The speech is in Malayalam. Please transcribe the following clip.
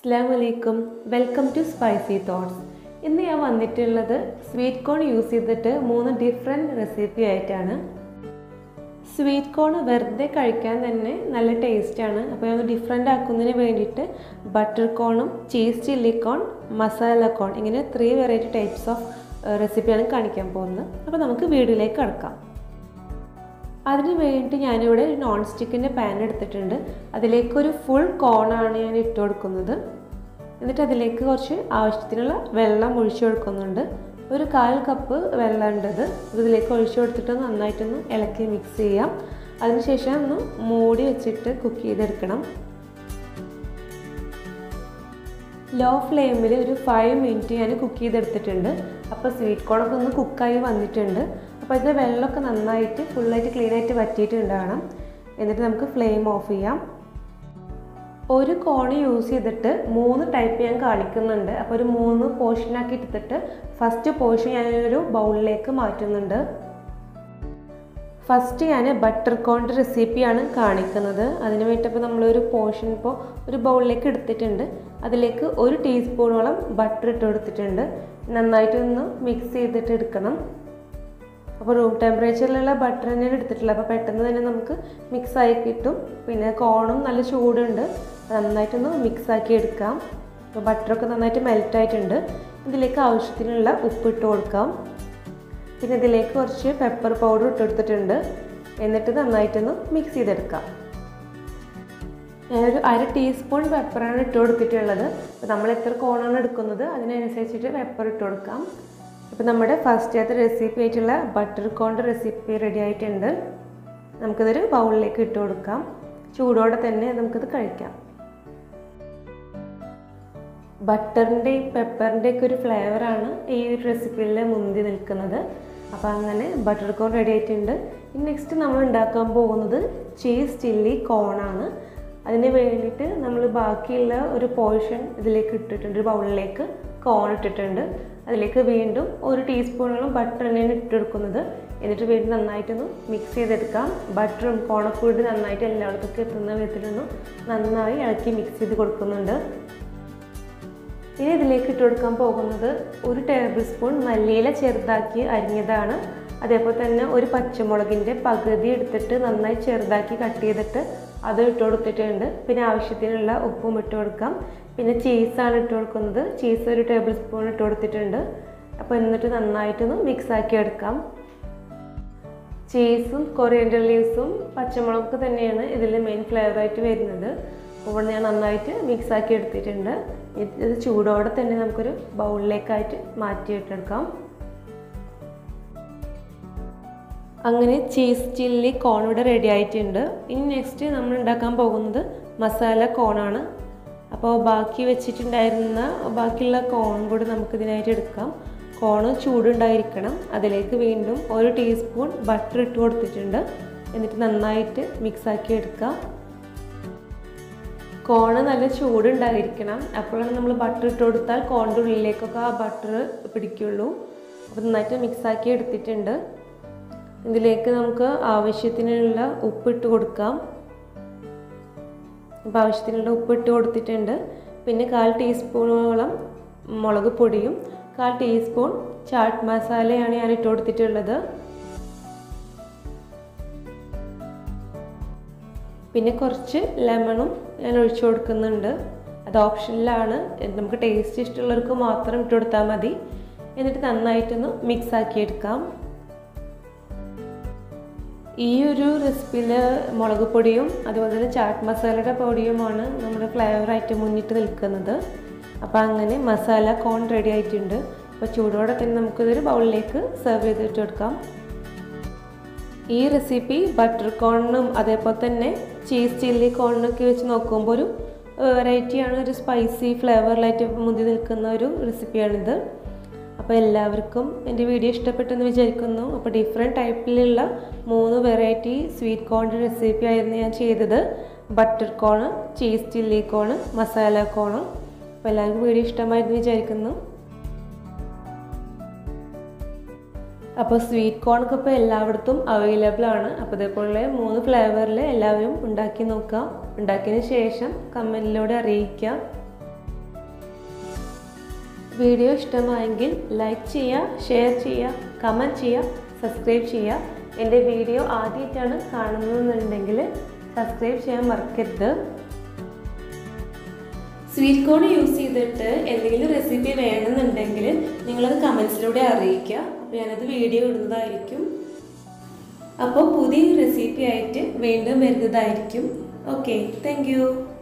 അസ്സാം വലൈക്കും വെൽക്കം ടു സ്പൈസി തോട്ട്സ് ഇന്ന് ഞാൻ വന്നിട്ടുള്ളത് സ്വീറ്റ് കോൺ യൂസ് ചെയ്തിട്ട് മൂന്ന് ഡിഫറെൻറ്റ് റെസിപ്പി ആയിട്ടാണ് സ്വീറ്റ് കോൺ വെറുതെ കഴിക്കാൻ തന്നെ നല്ല ടേസ്റ്റാണ് അപ്പോൾ ഞാൻ ഡിഫറെൻ്റ് ആക്കുന്നതിന് വേണ്ടിയിട്ട് ബട്ടർ കോണും cheese chilli corn masala corn ഇങ്ങനെ ത്രീ വെറൈറ്റി ടൈപ്സ് ഓഫ് റെസിപ്പിയാണ് കാണിക്കാൻ പോകുന്നത് അപ്പോൾ നമുക്ക് വീഡിയോയിലേക്ക് കടക്കാം അതിന് വേണ്ടിയിട്ട് ഞാനിവിടെ ഒരു നോൺ സ്റ്റിക്കിൻ്റെ പാൻ എടുത്തിട്ടുണ്ട് അതിലേക്ക് ഒരു ഫുൾ കോണാണ് ഞാൻ ഇട്ട് കൊടുക്കുന്നത് എന്നിട്ട് അതിലേക്ക് കുറച്ച് ആവശ്യത്തിനുള്ള വെള്ളം ഒഴിച്ചു കൊടുക്കുന്നുണ്ട് ഒരു കാൽ കപ്പ് വെള്ളം ഉണ്ടത് ഇതിലേക്ക് ഒഴിച്ചു കൊടുത്തിട്ട് നന്നായിട്ടൊന്ന് ഇളക്കി മിക്സ് ചെയ്യാം അതിനുശേഷം ഒന്ന് മൂടി വെച്ചിട്ട് കുക്ക് ചെയ്തെടുക്കണം ലോ ഫ്ലെയിമിൽ ഒരു ഫൈവ് മിനിറ്റ് ഞാൻ കുക്ക് ചെയ്തെടുത്തിട്ടുണ്ട് അപ്പോൾ സ്വീറ്റ് കോണൊക്കെ ഒന്ന് കുക്കായി വന്നിട്ടുണ്ട് അപ്പോൾ ഇത് വെള്ളമൊക്കെ നന്നായിട്ട് ഫുള്ളായിട്ട് ക്ലീൻ ആയിട്ട് വറ്റിയിട്ടുണ്ടാകണം എന്നിട്ട് നമുക്ക് ഫ്ലെയിം ഓഫ് ചെയ്യാം ഒരു കോണ് യൂസ് ചെയ്തിട്ട് മൂന്ന് ടൈപ്പ് ഞാൻ കാണിക്കുന്നുണ്ട് അപ്പോൾ ഒരു മൂന്ന് പോർഷനാക്കി എടുത്തിട്ട് ഫസ്റ്റ് പോർഷൻ ഞാനൊരു ബൗളിലേക്ക് മാറ്റുന്നുണ്ട് ഫസ്റ്റ് ഞാൻ ബട്ടർ കോണിൻ്റെ റെസിപ്പിയാണ് കാണിക്കുന്നത് അതിന് വേണ്ടിയിപ്പോൾ നമ്മളൊരു പോർഷൻ ഇപ്പോൾ ഒരു ബൗളിലേക്ക് എടുത്തിട്ടുണ്ട് അതിലേക്ക് ഒരു ടീസ്പൂണോളം ബട്ടർ ഇട്ട് കൊടുത്തിട്ടുണ്ട് നന്നായിട്ടൊന്ന് മിക്സ് ചെയ്തിട്ട് എടുക്കണം അപ്പോൾ റൂം ടെമ്പറേച്ചറിലുള്ള ബട്ടർ തന്നെയാണ് എടുത്തിട്ടുള്ളത് അപ്പോൾ പെട്ടെന്ന് തന്നെ നമുക്ക് മിക്സ് ആയി കിട്ടും പിന്നെ കോണും നല്ല ചൂടുണ്ട് നന്നായിട്ടൊന്ന് മിക്സ് ആക്കി എടുക്കാം അപ്പോൾ ബട്ടറൊക്കെ നന്നായിട്ട് മെൽറ്റ് ആയിട്ടുണ്ട് ഇതിലേക്ക് ആവശ്യത്തിനുള്ള ഉപ്പ് ഇട്ട് കൊടുക്കാം പിന്നെ ഇതിലേക്ക് കുറച്ച് പെപ്പർ പൗഡർ ഇട്ട് കൊടുത്തിട്ടുണ്ട് എന്നിട്ട് നന്നായിട്ടൊന്ന് മിക്സ് ചെയ്തെടുക്കാം ഞാനൊരു അര ടീസ്പൂൺ പെപ്പറാണ് ഇട്ട് കൊടുത്തിട്ടുള്ളത് അപ്പോൾ നമ്മൾ എത്ര കോണാണ് എടുക്കുന്നത് അതിനനുസരിച്ചിട്ട് പെപ്പർ ഇട്ട് കൊടുക്കാം അപ്പോൾ നമ്മുടെ ഫസ്റ്റത്തെ റെസിപ്പി ആയിട്ടുള്ള ബട്ടർ കോണിൻ്റെ റെസിപ്പി റെഡി ആയിട്ടുണ്ട് നമുക്കിതൊരു ബൗളിലേക്ക് ഇട്ട് കൊടുക്കാം ചൂടോടെ തന്നെ നമുക്കിത് കഴിക്കാം ബട്ടറിൻ്റെയും പെപ്പറിൻ്റെയും ഒക്കെ ഒരു ഫ്ലേവറാണ് ഈ ഒരു റെസിപ്പിയിൽ മുന്തി നിൽക്കുന്നത് അപ്പോൾ അങ്ങനെ ബട്ടർ കോൺ റെഡി ആയിട്ടുണ്ട് ഇനി നെക്സ്റ്റ് നമ്മൾ ഉണ്ടാക്കാൻ പോകുന്നത് ചീസ് ചില്ലി കോണാണ് അതിന് വേണ്ടിയിട്ട് നമ്മൾ ബാക്കിയുള്ള ഒരു പോർഷൻ ഇതിലേക്ക് ഇട്ടിട്ടുണ്ട് ഒരു ബൗളിലേക്ക് കോൺ ഇട്ടിട്ടുണ്ട് അതിലേക്ക് വീണ്ടും ഒരു ടീസ്പൂണോളം ബട്ടർ തന്നെയാണ് ഇട്ടെടുക്കുന്നത് എന്നിട്ട് വീണ്ടും നന്നായിട്ടൊന്ന് മിക്സ് ചെയ്തെടുക്കാം ബട്ടറും കോണക്കൂടി നന്നായിട്ട് എല്ലായിടത്തേക്ക് എത്തുന്ന വിധത്തിലൊന്ന് നന്നായി ഇളക്കി മിക്സ് ചെയ്ത് കൊടുക്കുന്നുണ്ട് ഇനി ഇതിലേക്ക് ഇട്ട് കൊടുക്കാൻ പോകുന്നത് ഒരു ടേബിൾ സ്പൂൺ മല്ലിയില ചെറുതാക്കി അരിഞ്ഞതാണ് അതേപോലെ തന്നെ ഒരു പച്ചമുളകിൻ്റെ പകുതി എടുത്തിട്ട് നന്നായി ചെറുതാക്കി കട്ട് ചെയ്തിട്ട് അത് ഇട്ട് കൊടുത്തിട്ടുണ്ട് പിന്നെ ആവശ്യത്തിനുള്ള ഉപ്പും ഇട്ട് കൊടുക്കാം പിന്നെ ചീസാണ് ഇട്ട് കൊടുക്കുന്നത് ചീസ് ഒരു ടേബിൾ സ്പൂൺ ഇട്ട് കൊടുത്തിട്ടുണ്ട് അപ്പോൾ എന്നിട്ട് നന്നായിട്ടൊന്ന് മിക്സ് ആക്കി എടുക്കാം ചീസും കൊറിയൻഡർ ലീവ്സും പച്ചമുളക് തന്നെയാണ് ഇതിൽ മെയിൻ ഫ്ലേവറായിട്ട് വരുന്നത് അപ്പോൾ ഞാൻ നന്നായിട്ട് മിക്സ് ആക്കി എടുത്തിട്ടുണ്ട് ഇത് ചൂടോടെ തന്നെ നമുക്കൊരു ബൗളിലേക്കായിട്ട് മാറ്റിയിട്ടെടുക്കാം അങ്ങനെ ചീസ് ചില്ലി കോൺ ഇവിടെ റെഡി ആയിട്ടുണ്ട് ഇനി നെക്സ്റ്റ് നമ്മൾ ഉണ്ടാക്കാൻ പോകുന്നത് മസാല കോണാണ് അപ്പോൾ ബാക്കി വെച്ചിട്ടുണ്ടായിരുന്ന ബാക്കിയുള്ള കോൺ കൂടി നമുക്കിതിനായിട്ട് എടുക്കാം കോണ് ചൂടുണ്ടായിരിക്കണം അതിലേക്ക് വീണ്ടും ഒരു ടീസ്പൂൺ ബട്ടർ ഇട്ട് കൊടുത്തിട്ടുണ്ട് എന്നിട്ട് നന്നായിട്ട് മിക്സ് ആക്കി എടുക്കാം കോണ് നല്ല ചൂടുണ്ടായിരിക്കണം അപ്പോഴാണ് നമ്മൾ ബട്ടർ ഇട്ട് കൊടുത്താൽ കോണിൻ്റെ ഉള്ളിലേക്കൊക്കെ ആ ബട്ടർ പിടിക്കുള്ളൂ അപ്പോൾ നന്നായിട്ട് മിക്സാക്കി എടുത്തിട്ടുണ്ട് ഇതിലേക്ക് നമുക്ക് ആവശ്യത്തിനുള്ള ഉപ്പിട്ട് കൊടുക്കാം അപ്പോൾ ആവശ്യത്തിനുള്ള ഉപ്പിട്ട് കൊടുത്തിട്ടുണ്ട് പിന്നെ കാൽ ടീസ്പൂണോളം മുളക് പൊടിയും കാൽ ടീസ്പൂൺ ചാട്ട് മസാലയാണ് ഞാൻ ഇട്ട് കൊടുത്തിട്ടുള്ളത് പിന്നെ കുറച്ച് ലെമണും ഞാൻ ഒഴിച്ചു കൊടുക്കുന്നുണ്ട് അത് ഓപ്ഷനിലാണ് നമുക്ക് ടേസ്റ്റ് ഇഷ്ടമുള്ളവർക്ക് മാത്രം ഇട്ട് കൊടുത്താൽ മതി എന്നിട്ട് നന്നായിട്ടൊന്ന് മിക്സ് ആക്കി എടുക്കാം ഈ ഒരു റെസിപ്പിയിൽ മുളക് പൊടിയും അതുപോലെ തന്നെ ചാട്ട് മസാലയുടെ പൊടിയുമാണ് നമ്മുടെ ഫ്ലേവറായിട്ട് മുന്നിട്ട് നിൽക്കുന്നത് അപ്പോൾ അങ്ങനെ മസാല കോൺ റെഡി ആയിട്ടുണ്ട് അപ്പോൾ ചൂടോടെ തന്നെ നമുക്കിതൊരു ബൗളിലേക്ക് സെർവ് ചെയ്തിട്ട് കൊടുക്കാം ഈ റെസിപ്പി ബട്ടർ കോണിനും അതേപോലെ തന്നെ ചീസ് ചില്ലി കോണിനൊക്കെ വെച്ച് നോക്കുമ്പോൾ ഒരു വെറൈറ്റിയാണ് ഒരു സ്പൈസി ഫ്ലേവറിലായിട്ട് മുന്തി നിൽക്കുന്ന ഒരു റെസിപ്പിയാണിത് അപ്പോൾ എല്ലാവർക്കും എൻ്റെ വീഡിയോ ഇഷ്ടപ്പെട്ടെന്ന് വിചാരിക്കുന്നു അപ്പോൾ ഡിഫറെൻറ്റ് ടൈപ്പിലുള്ള മൂന്ന് വെറൈറ്റി സ്വീറ്റ് കോണിൻ്റെ റെസിപ്പി ആയിരുന്നു ഞാൻ ചെയ്തത് butter corn cheese chilli corn masala corn അപ്പോൾ എല്ലാവർക്കും വീഡിയോ ഇഷ്ടമായിരുന്നു വിചാരിക്കുന്നു അപ്പോൾ സ്വീറ്റ് കോണൊക്കെ ഇപ്പോൾ എല്ലായിടത്തും അവൈലബിൾ ആണ് അപ്പോൾ ഇതേപോലെ മൂന്ന് ഫ്ലേവറിൽ എല്ലാവരും ഉണ്ടാക്കി നോക്കാം ഉണ്ടാക്കിയതിന് ശേഷം കമൻറ്റിലൂടെ അറിയിക്കുക വീഡിയോ ഇഷ്ടമായെങ്കിൽ ലൈക്ക് ചെയ്യുക ഷെയർ ചെയ്യുക കമൻറ്റ് ചെയ്യുക സബ്സ്ക്രൈബ് ചെയ്യുക എൻ്റെ വീഡിയോ ആദ്യമായിട്ടാണ് കാണുന്നതെന്നുണ്ടെങ്കിൽ സബ്സ്ക്രൈബ് ചെയ്യാൻ മറക്കരുത് സ്വീറ്റ് കോൺ യൂസ് ചെയ്തിട്ട് എന്തെങ്കിലും റെസിപ്പി വേണമെന്നുണ്ടെങ്കിൽ നിങ്ങളത് കമൻസിലൂടെ അറിയിക്കുക അപ്പോൾ ഞാനത് വീഡിയോ ഇടുന്നതായിരിക്കും അപ്പോൾ പുതിയ റെസിപ്പി ആയിട്ട് വീണ്ടും വരുന്നതായിരിക്കും ഓക്കെ താങ്ക്